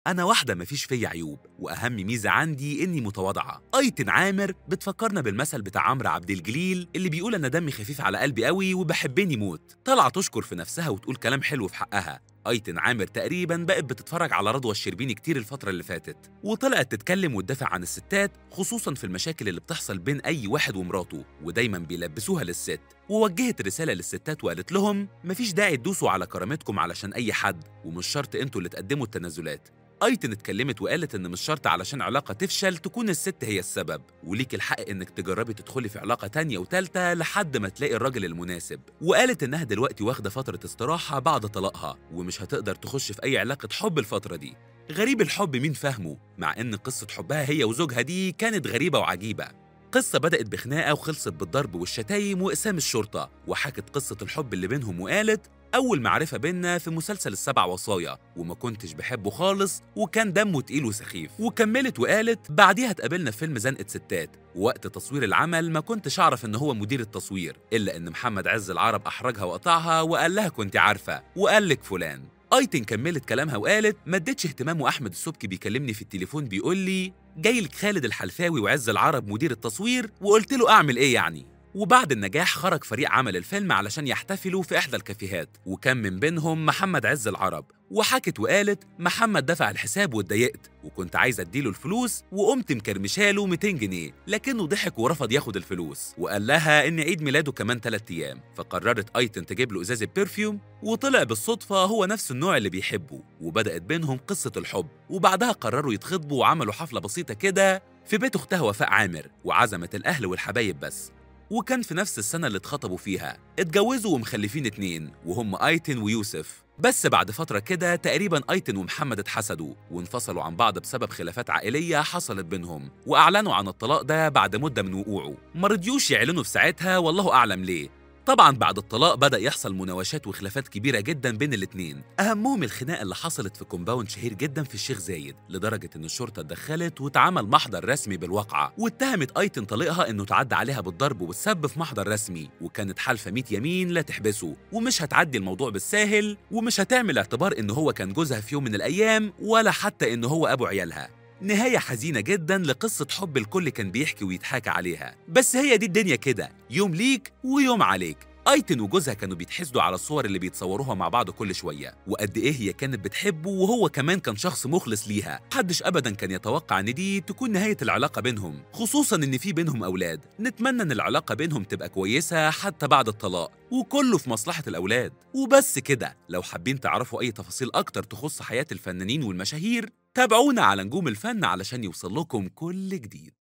أنا واحدة مفيش فيا عيوب وأهم ميزة عندي إني متواضعة أيتن عامر بتفكرنا بالمثل بتاع عمرو عبد الجليل اللي بيقول أنا دمي خفيف على قلبي قوي وبحبني موت طالعة تشكر في نفسها وتقول كلام حلو في حقها أيتن عامر تقريبا بقت بتتفرج على رضوى الشربيني كتير الفترة اللي فاتت وطلعت تتكلم وتدافع عن الستات خصوصا في المشاكل اللي بتحصل بين أي واحد ومراته ودايما بيلبسوها للست ووجهت رسالة للستات وقالت لهم مفيش داعي تدوسوا على كرامتكم علشان أي حد ومش شرط انتوا اللي تقدموا التنازلات ايتن اتكلمت وقالت ان مش شرط علشان علاقه تفشل تكون الست هي السبب وليك الحق انك تجربي تدخلي في علاقه تانية وتالتة لحد ما تلاقي الراجل المناسب وقالت انها دلوقتي واخده فتره استراحه بعد طلاقها ومش هتقدر تخش في اي علاقه حب الفتره دي غريب الحب مين فاهمه مع ان قصه حبها هي وزوجها دي كانت غريبه وعجيبه قصة بدأت بخناقة وخلصت بالضرب والشتايم وإقسام الشرطة وحكت قصة الحب اللي بينهم وقالت أول معرفة بينا في مسلسل السبع وصايا وما كنتش بحبه خالص وكان دمه تقيل وسخيف وكملت وقالت بعديها اتقابلنا في فيلم زنقة ستات ووقت تصوير العمل ما كنتش أعرف إن هو مدير التصوير إلا إن محمد عز العرب أحرجها وقطعها وقال لها كنت عارفة وقال لك فلان ايتن كملت كلامها وقالت ما اديتش اهتمام واحمد السبكي بيكلمني في التليفون بيقول لي جاي لك خالد الحلفاوي وعز العرب مدير التصوير وقلت له اعمل ايه يعني وبعد النجاح خرج فريق عمل الفيلم علشان يحتفلوا في احدى الكافيهات وكان من بينهم محمد عز العرب وحكت وقالت محمد دفع الحساب واتضايقت وكنت عايزه اديله الفلوس وقمت مكرمشاله 200 جنيه لكنه ضحك ورفض ياخد الفلوس وقال لها ان عيد ميلاده كمان 3 ايام فقررت ايتن تجيب له ازازه برفيوم وطلع بالصدفه هو نفس النوع اللي بيحبه وبدات بينهم قصه الحب وبعدها قرروا يتخطبوا وعملوا حفله بسيطه كده في بيت اختها وفاء عامر وعزمت الاهل والحبايب بس وكان في نفس السنة اللي اتخطبوا فيها اتجوزوا ومخلفين اتنين وهم ايتن ويوسف بس بعد فترة كده تقريبا ايتن ومحمد اتحسدوا وانفصلوا عن بعض بسبب خلافات عائلية حصلت بينهم واعلنوا عن الطلاق ده بعد مدة من وقوعه ما رضيوش يعلنوا في ساعتها والله اعلم ليه طبعا بعد الطلاق بدأ يحصل مناوشات وخلافات كبيرة جدا بين الاتنين أهمهم الخناقة اللي حصلت في كومباوند شهير جدا في الشيخ زايد لدرجة إن الشرطة اتدخلت واتعمل محضر رسمي بالواقعة واتهمت أيتن طليقها إنه تعدى عليها بالضرب والسب في محضر رسمي وكانت حالفة 100 يمين لا تحبسه ومش هتعدي الموضوع بالساهل ومش هتعمل اعتبار إن هو كان جوزها في يوم من الأيام ولا حتى إن هو أبو عيالها نهاية حزينة جدا لقصة حب الكل كان بيحكي ويتحاكى عليها بس هي دي الدنيا كده يوم ليك ويوم عليك ايتن وجوزها كانوا بيتحسدوا على الصور اللي بيتصوروها مع بعض كل شويه وقد ايه هي كانت بتحبه وهو كمان كان شخص مخلص ليها محدش ابدا كان يتوقع ان دي تكون نهايه العلاقه بينهم خصوصا ان في بينهم اولاد نتمنى ان العلاقه بينهم تبقى كويسه حتى بعد الطلاق وكله في مصلحه الاولاد وبس كده لو حابين تعرفوا اي تفاصيل اكتر تخص حياه الفنانين والمشاهير تابعونا على نجوم الفن علشان يوصل لكم كل جديد